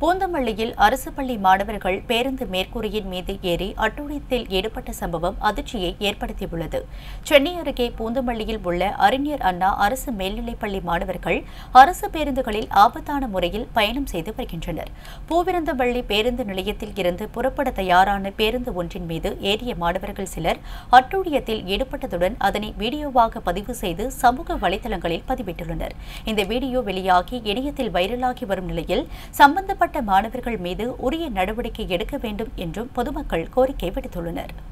பூந்தமல்லியில் அரசு பள்ளி மாணவர்கள் பேருந்து மேற்கூரையின் மீது ஏறி அட்டூழியத்தில் ஈடுபட்ட சம்பவம் அதிர்ச்சியை ஏற்படுத்தியுள்ளது சென்னை அருகே பூந்தமல்லியில் உள்ள அறிஞர் அண்ணா அரசு மேல்நிலைப்பள்ளி மாணவர்கள் அரசு பேருந்துகளில் ஆபத்தான முறையில் பயணம் செய்து வருகின்றனர் பூவிருந்தவள்ளி பேருந்து நிலையத்தில் இருந்து புறப்பட தயாரான பேருந்து ஒன்றின் மீது ஏறிய மாணவர்கள் சிலர் அட்டூழியத்தில் ஈடுபட்டதுடன் அதனை வீடியோவாக பதிவு செய்து சமூக வலைதளங்களில் பதிவிட்டுள்ளனர் இந்த வீடியோ வெளியாகி இணையத்தில் வைரலாகி வரும் நிலையில் சம்பந்தப்பட்ட மாணவர்கள் மீது உரிய நடவடிக்கை எடுக்க வேண்டும் என்றும் பொதுமக்கள் கோரிக்கை விடுத்துள்ளனர்